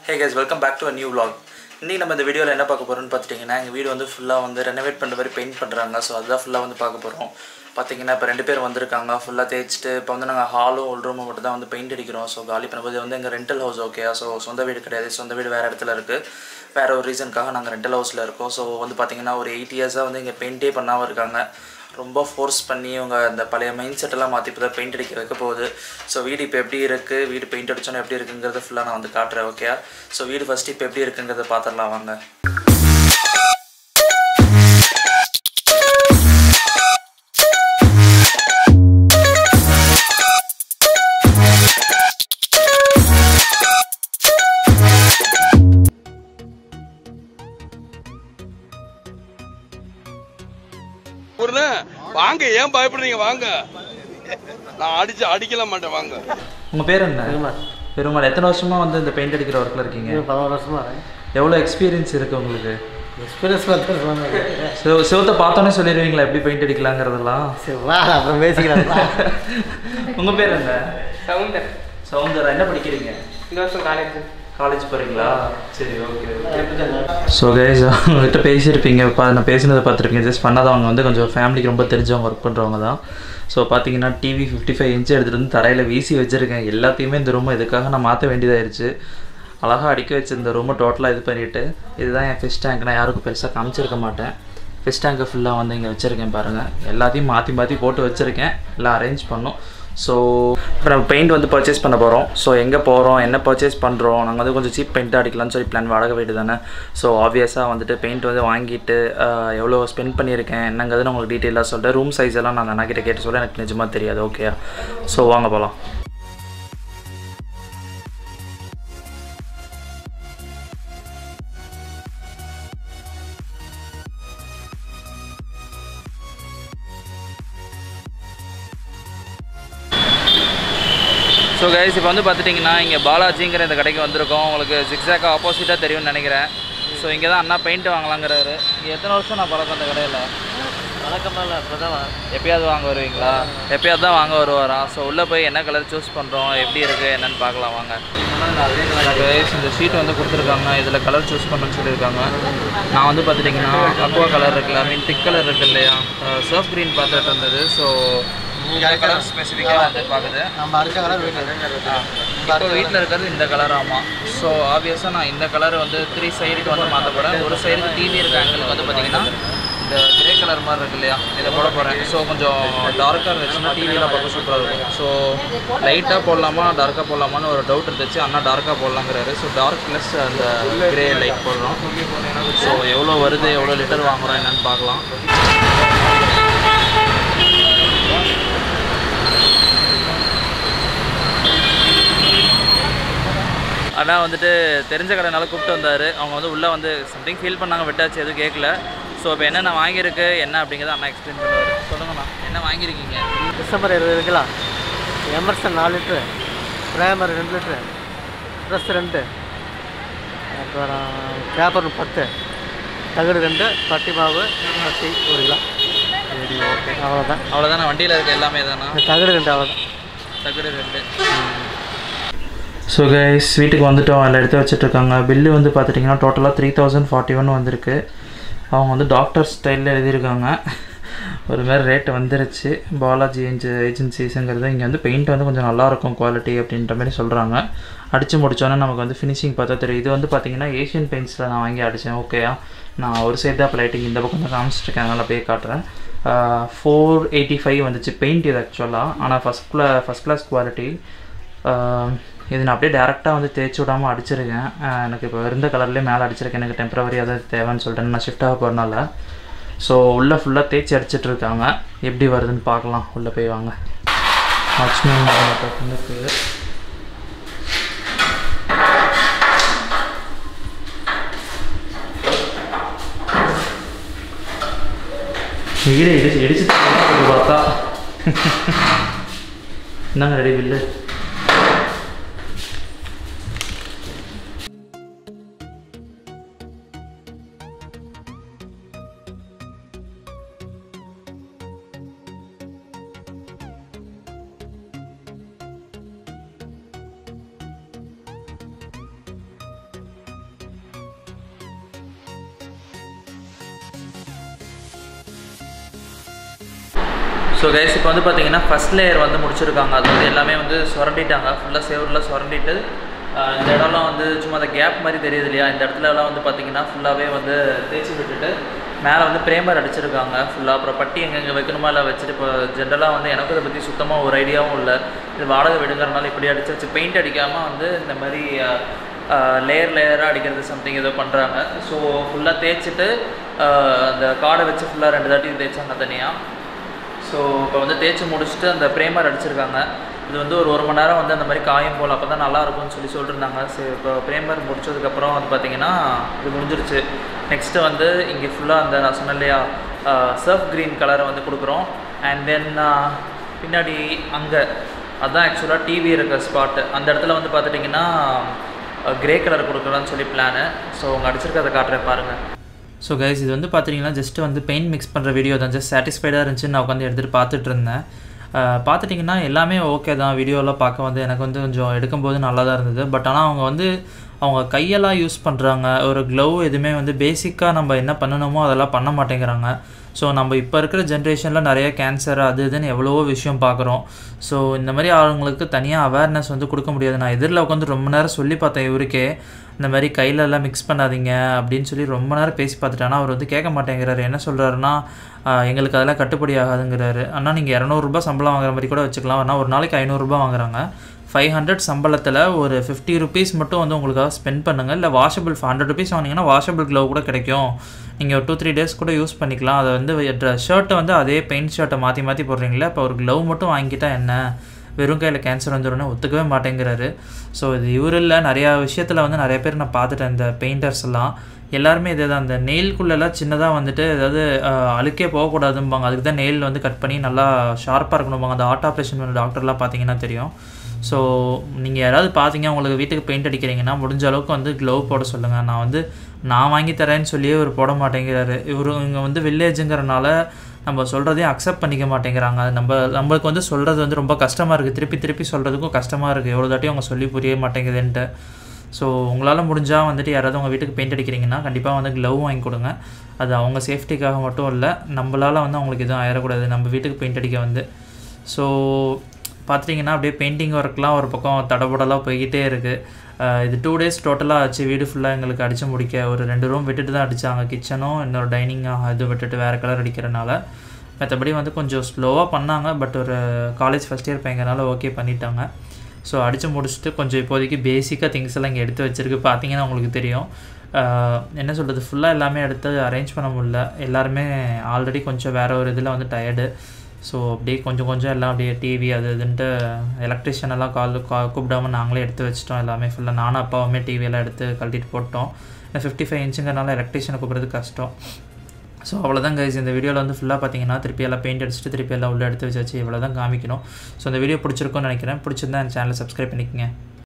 Hey guys welcome back to a new vlog இன்றைக்கி நம்ம இந்த வீடியோவில் என்ன பார்க்க போகிறோம்னு பார்த்துட்டிங்கன்னா எங்கள் வீடு வந்து ஃபுல்லாக வந்து ரெனோவேட் பண்ணுற மாதிரி பெயிண்ட் பண்ணுறாங்க ஸோ அதுதான் ஃபுல்லாக வந்து பார்க்க போகிறோம் பார்த்தீங்கன்னா இப்போ ரெண்டு பேர் வந்திருக்காங்க ஃபுல்லாக தேய்ச்சிட்டு இப்போ வந்து நாங்கள் ஹாலும் ஒரு ரூமும் மட்டும் தான் வந்து பெயிண்ட் அடிக்கிறோம் ஸோ காலி பண்ணும்போது வந்து எங்கள் ரெண்டல் ஹவுஸ் ஓகே ஸோ சொந்த வீடு கிடையாது சொந்த வீடு வேறு இடத்துல இருக்குது வேறு ஒரு ரீசனுக்காக நாங்கள் ரெண்டல் ஹவுஸில் இருக்கோம் ஸோ வந்து பார்த்திங்கன்னா ஒரு எயிட் இயர்ஸாக வந்து இங்கே பெயிண்டே பண்ணாமல் இருக்காங்க ரொம்ப ஃபோர்ஸ் பண்ணி அவங்க அந்த பழைய மைண்ட் செட்டெல்லாம் மாற்றி இப்போ தான் பெயிண்ட் அடிக்க வைக்க போகுது ஸோ வீடு இப்போ எப்படி இருக்குது வீடு பெயிண்ட் அடிச்சோன்னா எப்படி இருக்குங்கிறத ஃபுல்லாக நான் வந்து காட்டுறேன் ஓகே ஸோ வீடு ஃபஸ்ட்டு இப்போ எப்படி இருக்குங்கிறத பார்த்துடலாம் வாங்க பொருளே வாங்க ஏன் பயப்படுறீங்க வாங்க நான் அடிச்சு அடிக்கல மாட்டேன் வாங்க உங்கள் பேர் என்ன பெருமாள் எத்தனை வருஷமாக வந்து இந்த பெயிண்ட் அடிக்கிற ஒர்க்கில் இருக்கீங்க பதினோரு வருஷமா எவ்வளோ எக்ஸ்பீரியன்ஸ் இருக்குது உங்களுக்கு எக்ஸ்பீரியன்ஸ் பார்த்து சொன்னாங்க சிவ சிவத்தை பார்த்தோன்னே சொல்லிடுவீங்களா எப்படி பெயிண்ட் அடிக்கலாங்கிறதெல்லாம் சரி வா அப்புறம் பேசிக்கலாம் வா. உங்கள் பேர் என்ன சவுந்தர் சவுந்தரா என்ன படிக்கிறீங்க இந்த வருஷம் காலேஜ் காலேஜ் போகிறீங்களா சரி ஓகே ஸோ கைஸ் அவங்ககிட்ட பேசியிருப்பீங்க பா நான் பேசினதை பார்த்துருப்பீங்க ஜஸ்ட் பண்ணாத அவங்க வந்து கொஞ்சம் ஃபேமிலிக்கு ரொம்ப தெரிஞ்சவங்க ஒர்க் பண்ணுறவங்க தான் ஸோ பார்த்தீங்கன்னா டிவி ஃபிஃப்டி ஃபைவ் இன்ச் எடுத்துகிட்டு வந்து தரையில் வீசி வச்சுருக்கேன் எல்லாத்தையுமே இந்த ரூமை இதுக்காக நான் மாற்ற வேண்டியதாயிருச்சு அழகாக அடிக்க வச்சு இந்த ரூமை டோட்டலாக இது பண்ணிவிட்டு இதுதான் என் ஃபிஷ் டேங்க் நான் யாருக்கும் பெருசாக காமிச்சிருக்க மாட்டேன் ஃபிஷ் டேங்கை ஃபுல்லாக வந்து இங்கே வச்சுருக்கேன் பாருங்கள் எல்லாத்தையும் மாற்றி மாற்றி போட்டு வச்சுருக்கேன் எல்லாம் அரேஞ்ச் பண்ணோம் ஸோ இப்போ நம்ம பெயிண்ட் வந்து பர்ச்சேஸ் பண்ண போகிறோம் ஸோ எங்கே போகிறோம் என்ன பர்ச்சேஸ் பண்ணுறோம் நாங்கள் வந்து கொஞ்சம் சீப் பெயிண்ட் அடிக்கலாம்னு சொல்லி பிளான் வாடகை வீடு தானே ஸோ ஆப்வியஸாக வந்துட்டு பெயிண்ட் வந்து வாங்கிட்டு ஆஹ், எவ்வளோ ஸ்பெண்ட் பண்ணியிருக்கேன் என்னங்கிறது நான் உங்களுக்கு டீட்டெயிலாக சொல்கிறேன் ரூம் சைஸ் எல்லாம் நான் அண்ணா கிட்ட கேட்டு சொல்ல எனக்கு நிஜமாக தெரியாது ஓகே ஸோ வாங்க போகலாம் ஸோ கைஸ் இப்போ வந்து பார்த்துட்டிங்கன்னா இங்கே பாலாஜிங்கிற இந்த கடைக்கு வந்திருக்கோம் உங்களுக்கு ஜிக்ஸாக் ஆப்போசிட்டாக தெரியும்னு நினைக்கிறேன் ஸோ இங்கே தான் அண்ணா பெயிண்ட் வாங்கலாங்கிறாரு இங்கே எத்தனை வருஷம் நான் பழக்கம் அந்த கடையில் வழக்கமாக இல்லை இப்போ தான் எப்பயாவது வாங்க வருவீங்களா எப்பயாவது தான் வாங்க வருவாரா ஸோ உள்ளே போய் என்ன கலர் சூஸ் பண்ணுறோம் எப்படி இருக்குது என்னன்னு பார்க்கலாம் வாங்க கைஸ் இந்த ஷீட் வந்து கொடுத்துருக்காங்க இதில் கலர் சூஸ் பண்ணுறேன்னு சொல்லியிருக்காங்க நான் வந்து பார்த்துட்டிங்கன்னா அக்வா கலர் இருக்குல்ல ஐ மீன் திக் கலர் இருக்கு இல்லையா சர்ஃப் க்ரீன் பார்த்துட்டு இருந்தது ஸோ கலர் ஸ்பெசிஃபிக்காக வந்து பார்க்குது நம்ம அடிச்ச கலர் வீட்டில் இப்போ வீட்டில் இருக்கிறது இந்த கலர் ஆமாம் ஸோ ஆப்வியஸாக நான் இந்த கலர் வந்து த்ரீ சைடுக்கு வந்து மாற்ற போகிறேன் ஒரு சைடுக்கு டிவி இருக்க ஆங்கிளுக்கு வந்து பார்த்தீங்கன்னா இந்த கிரே கலர் மாதிரி இருக்கு இல்லையா இதை போட போகிறேன் ஸோ கொஞ்சம் டார்க்காக இருந்துச்சுன்னா டிவியில் பார்க்க சூப்பராக இருக்கும் ஸோ லைட்டாக போடலாமா டார்க்காக போடலாமான்னு ஒரு டவுட் இருந்துச்சு அண்ணா டார்க்காக போடலாங்கிறாரு ஸோ டார்க் ப்ளஸ் அந்த கிரே லைட் போடுறோம் ஸோ எவ்வளோ வருது எவ்வளோ லிட்டர் வாங்குறோம் என்னன்னு பார்க்கலாம் அண்ணா வந்துட்டு தெரிஞ்ச கடைனால கூப்பிட்டு வந்தார் அவங்க வந்து உள்ளே வந்து சம்திங் ஃபீல் பண்ணாங்க விட்டாச்சு எதுவும் கேட்கல ஸோ இப்போ என்னென்ன வாங்கியிருக்கு என்ன அப்படிங்கிறத அண்ணா எக்ஸ்பிளைன் பண்ணுவார் சொல்லுங்கண்ணா என்ன வாங்கியிருக்கீங்க டிசம்பர் இருபது இருக்குங்களா எமர்சன் நாலு லிட்ரு பிரேமர் ரெண்டு லிட்ரு ப்ரெஸ் ரெண்டு அப்புறம் பேப்பர் பத்து தகடு ரெண்டு பட்டி மாவு பட்டி ஒரு கிலோ சரி ஓகே அவ்வளோதான் அவ்வளோதானே வண்டியில் இருக்க எல்லாமே தானா தகடு ரெண்டு அவ்வளோதான் தகுடு ரெண்டு ஸோ கைஸ் வீட்டுக்கு வந்துட்டோம் அதில் எடுத்து வச்சுட்ருக்காங்க பில்லு வந்து பார்த்துட்டிங்கன்னா டோட்டலாக த்ரீ தௌசண்ட் ஃபார்ட்டி ஒன் வந்திருக்கு அவங்க வந்து டாக்டர் ஸ்டைலில் எழுதியிருக்காங்க ஒரு மாதிரி ரேட் வந்துருச்சு பாலாஜி ஏஜ் ஏஜென்சிஸுங்கிறது இங்கே வந்து பெயிண்ட் வந்து கொஞ்சம் நல்லாயிருக்கும் குவாலிட்டி அப்படின்ற மாதிரி சொல்கிறாங்க அடித்து முடிச்சோன்னே நமக்கு வந்து ஃபினிஷிங் பார்த்தா தெரியும் இது வந்து பார்த்தீங்கன்னா ஏஷியன் பெயிண்ட்ஸில் நான் வாங்கி அடித்தேன் ஓகேயா நான் ஒரு சைடு தான் இப்போ லைட்டிங் இந்த பக்கம் தான் காமிச்சிட்ருக்கேன் அதனால் அப்படியே காட்டுறேன் ஃபோர் எயிட்டி ஃபைவ் வந்துச்சு பெயிண்ட் இது ஆக்சுவலாக ஆனால் ஃபஸ்ட் கிளா ஃபஸ்ட் கிளாஸ் குவாலிட்டி இது நான் அப்படியே டேரெக்டாக வந்து தேய்ச்சி விடாமல் அடிச்சிருக்கேன் ஆஹ் எனக்கு இப்போ இருந்த கலர்லேயே மேலே அடிச்சிருக்கேன் எனக்கு டெம்பரவரி அதாவது தேவைன்னு சொல்லிட்டு நான் ஷிஃப்ட் ஆக போகிறனால ஸோ உள்ளே ஃபுல்லாக தேய்ச்சி அடிச்சிட்டு இருக்காங்க எப்படி வருதுன்னு பார்க்கலாம் உள்ளே போய் வாங்க வாட்ச்மேன் வந்து வீடை இடிச்சு இடிச்சு தரலாம் பார்த்தா என்னங்க ரெடி பில்லு ஸோ கைஸ் இப்போ வந்து பார்த்தீங்கன்னா ஃபஸ்ட் லேயர் வந்து முடிச்சிருக்காங்க அது வந்து எல்லாமே வந்து சுரண்டிட்டாங்க ஃபுல்லாக சேவரில் சுரண்டிட்டு ஆஹ் இந்த இடம்லாம் வந்து சும்மா அந்த கேப் மாதிரி தெரியுது இல்லையா இந்த இடத்துலலாம் வந்து பார்த்தீங்கன்னா ஃபுல்லாகவே வந்து தேய்ச்சி விட்டுட்டு மேலே வந்து பிரேமர் அடிச்சிருக்காங்க ஃபுல்லாக அப்புறம் பட்டி எங்கெங்கே வைக்கணுமா இல்லை வச்சுட்டு இப்போ ஜென்ரலாக வந்து எனக்கும் இதை பற்றி சுத்தமாக ஒரு ஐடியாவும் இல்லை இது வாடகை விடுங்கிறனால இப்படி அடிச்சு வச்சு பெயிண்ட் அடிக்காமல் வந்து இந்த மாதிரி லேயர் லேயராக அடிக்கிறது சம்திங் ஏதோ பண்ணுறாங்க ஸோ ஃபுல்லாக தேய்ச்சிட்டு ஆஹ் அந்த காடை வச்சு ஃபுல்லாக ரெண்டு தாட்டி தேய்ச்சாங்க தனியாக ஸோ இப்போ வந்து தேய்ச்சி முடிச்சுட்டு அந்த பிரேமர் அடிச்சிருக்காங்க இது வந்து ஒரு ஒரு மணி நேரம் வந்து அந்த மாதிரி காயும் போல் அப்போ தான் நல்லா இருக்கும்னு சொல்லி சொல்லியிருந்தாங்க சரி இப்போ பிரேமர் முடிச்சதுக்கப்புறம் வந்து பார்த்தீங்கன்னா இது முடிஞ்சிருச்சு நெக்ஸ்ட்டு வந்து இங்கே ஃபுல்லாக அந்த நான் சொன்னேன் இல்லையா சர்ஃப் க்ரீன் கலரை வந்து கொடுக்குறோம் அண்ட் தென் பின்னாடி அங்கே அதுதான் ஆக்சுவலாக டிவி இருக்க ஸ்பாட்டு அந்த இடத்துல வந்து பார்த்துட்டிங்கன்னா கிரே கலர் கொடுக்குறோன்னு சொல்லி பிளானு ஸோ அவங்க அடிச்சிருக்கிறத காட்டுறேன் பாருங்கள் ஸோ கைஸ் இது வந்து பார்த்தீங்கன்னா ஜஸ்ட் வந்து பெயிண்ட் மிக்ஸ் பண்ணுற வீடியோ தான் ஜஸ்ட் சாட்டிஸ்ஃபைடாக இருந்துச்சுன்னு நான் உட்காந்து எடுத்துகிட்டு பார்த்துட்டு இருந்தேன் அஹ் பார்த்துட்டிங்கன்னா எல்லாமே ஓகே தான் வீடியோலாம் பார்க்க வந்து எனக்கு வந்து கொஞ்சம் எடுக்கும்போது நல்லா தான் இருந்தது பட் ஆனால் அவங்க வந்து அவங்க கையெல்லாம் யூஸ் பண்ணுறாங்க ஒரு க்ளவ் எதுவுமே வந்து பேசிக்காக நம்ம என்ன பண்ணணுமோ அதெல்லாம் பண்ண மாட்டேங்கிறாங்க ஸோ நம்ம இப்போ இருக்கிற ஜென்ரேஷனில் நிறைய கேன்சர் அது இதுன்னு எவ்வளவோ விஷயம் பார்க்குறோம் ஸோ இந்த மாதிரி அவங்களுக்கு தனியாக அவேர்னஸ் வந்து கொடுக்க முடியாது நான் எதிரில் உட்காந்து ரொம்ப நேரம் சொல்லி பார்த்தேன் இவருக்கே இந்த மாதிரி கையில எல்லாம் மிக்ஸ் பண்ணாதீங்க அப்படின்னு சொல்லி ரொம்ப நேரம் பேசி பார்த்துட்டேன் ஆனால் அவர் வந்து கேட்க மாட்டேங்கிறாரு என்ன சொல்கிறாருன்னா எங்களுக்கு அதெல்லாம் கட்டுப்படி ஆகாதுங்கிறாரு ஆனால் நீங்கள் இரநூறுபா சம்பளம் வாங்குற மாதிரி கூட வச்சுக்கலாம் ஆனால் ஒரு நாளைக்கு ஐநூறுரூபா வாங்குறாங்க ஃபைவ் ஹண்ட்ரட் சம்பளத்தில் ஒரு ஃபிஃப்டி ருபீஸ் மட்டும் வந்து உங்களுக்காக ஸ்பெண்ட் பண்ணுங்கள் இல்லை வாஷபிள் ஹண்ட்ரட் ருபீஸ் வாங்கினீங்கன்னா வாஷபிள் க்ளவ் கூட கிடைக்கும் நீங்கள் ஒரு டூ த்ரீ டேஸ் கூட யூஸ் பண்ணிக்கலாம் அதை வந்து ஷர்ட்டை வந்து அதே பெயிண்ட் ஷர்ட்டை மாற்றி மாற்றி போடுறீங்களா இப்போ ஒரு க்ளவ் மட்டும் வாங்கிட்டா என்ன வெறும் கையில் கேன்சர் வந்துடும்னு ஒத்துக்கவே மாட்டேங்கிறாரு ஸோ இது இவர் இல்லை நிறையா விஷயத்தில் வந்து நிறைய பேர் நான் பார்த்துட்டேன் இந்த பெயிண்டர்ஸ் எல்லாம் எல்லாருமே இதே தான் அந்த நெயில்குள்ளெல்லாம் சின்னதாக வந்துட்டு ஏதாவது அஹ், அழுக்கே போகக்கூடாதும்பாங்க அதுக்கு தான் நெயில் வந்து கட் பண்ணி நல்லா ஷார்ப்பாக இருக்கணும்பாங்க அந்த ஆர்ட் ஆப்ரேஷன் பண்ண டாக்டர்லாம் பார்த்தீங்கன்னா தெரியும் ஸோ நீங்கள் யாராவது பார்த்தீங்க உங்களுக்கு வீட்டுக்கு பெயிண்ட் அடிக்கிறீங்கன்னா முடிஞ்ச அளவுக்கு வந்து க்ளவ் போட சொல்லுங்கள் நான் வந்து நான் வாங்கி தரேன்னு சொல்லியே இவர் போட மாட்டேங்கிறாரு இவர் இங்கே வந்து வில்லேஜுங்கிறனால நம்ம சொல்கிறதையும் அக்செப்ட் பண்ணிக்க மாட்டேங்கிறாங்க அது நம்ம நம்மளுக்கு வந்து சொல்கிறது வந்து ரொம்ப கஷ்டமாக இருக்குது திருப்பி திருப்பி சொல்கிறதுக்கும் கஷ்டமாக இருக்குது எவ்வளோ தாட்டி அவங்க சொல்லி புரிய மாட்டேங்குதுன்ட்டு ஸோ உங்களால் முடிஞ்சால் வந்துட்டு யாராவது உங்கள் வீட்டுக்கு பெயிண்ட் அடிக்கிறீங்கன்னா கண்டிப்பாக வந்து க்ளவ் வாங்கி கொடுங்க அது அவங்க சேஃப்டிக்காக மட்டும் இல்லை நம்மளால் வந்து அவங்களுக்கு எதுவும் ஆயிடக்கூடாது நம்ம வீட்டுக்கு பெயிண்ட் அடிக்க வந்து ஸோ பார்த்துட்டிங்கன்னா அப்படியே பெயிண்டிங் ஒர்க்லாம் ஒரு பக்கம் தடபடலாக போய்கிட்டே இருக்குது இது டூ டேஸ் டோட்டலாக ஆச்சு வீடு ஃபுல்லாக எங்களுக்கு அடித்து முடிக்க ஒரு ரெண்டு ரூம் விட்டுட்டு தான் அடித்தாங்க கிச்சனும் இன்னொரு டைனிங் இது விட்டுட்டு வேறு கலர் அடிக்கிறனால மற்றபடி வந்து கொஞ்சம் ஸ்லோவாக பண்ணாங்க பட் ஒரு காலேஜ் ஃபஸ்ட் இயர் பையங்கனால ஓகே பண்ணிட்டாங்க ஸோ அடித்து முடிச்சுட்டு கொஞ்சம் இப்போதைக்கு பேசிக்காக திங்ஸ் எல்லாம் இங்கே எடுத்து வச்சிருக்கு பார்த்தீங்கன்னா உங்களுக்கு தெரியும் ஆஹ் என்ன சொல்கிறது ஃபுல்லாக எல்லாமே எடுத்து அரேஞ்ச் பண்ண முடியல எல்லாருமே ஆல்ரெடி கொஞ்சம் வேறு ஒரு இதில் வந்து டயர்டு ஸோ அப்படியே கொஞ்சம் கொஞ்சம் எல்லாம் அப்படியே டிவி அது இதுன்ட்டு எலக்ட்ரிஷியன் எல்லாம் கால் கா கூப்பிடாம நாங்களே எடுத்து வச்சிட்டோம் எல்லாமே ஃபுல்லாக நானும் அப்பாவுமே டிவி எல்லாம் எடுத்து கழட்டிட்டு போட்டோம் இந்த ஃபிஃப்டி ஃபைவ் இன்ச்சுங்கிறனால எலக்ட்ரிஷியனை கூப்பிட்றது கஷ்டம் ஸோ அவ்வளோதான் கைஸ் இந்த வீடியோவில் வந்து ஃபுல்லாக பார்த்தீங்கன்னா திருப்பி எல்லாம் பெயிண்ட் அடிச்சுட்டு திருப்பி எல்லாம் உள்ளே எடுத்து வச்சாச்சு இவ்வளோ தான் காமிக்கணும் ஸோ இந்த வீடியோ பிடிச்சிருக்கும்னு நினைக்கிறேன் பிடிச்சிருந்தா என் சேனலை சப்ஸ்கிரைப் பண்ணிக்கங்க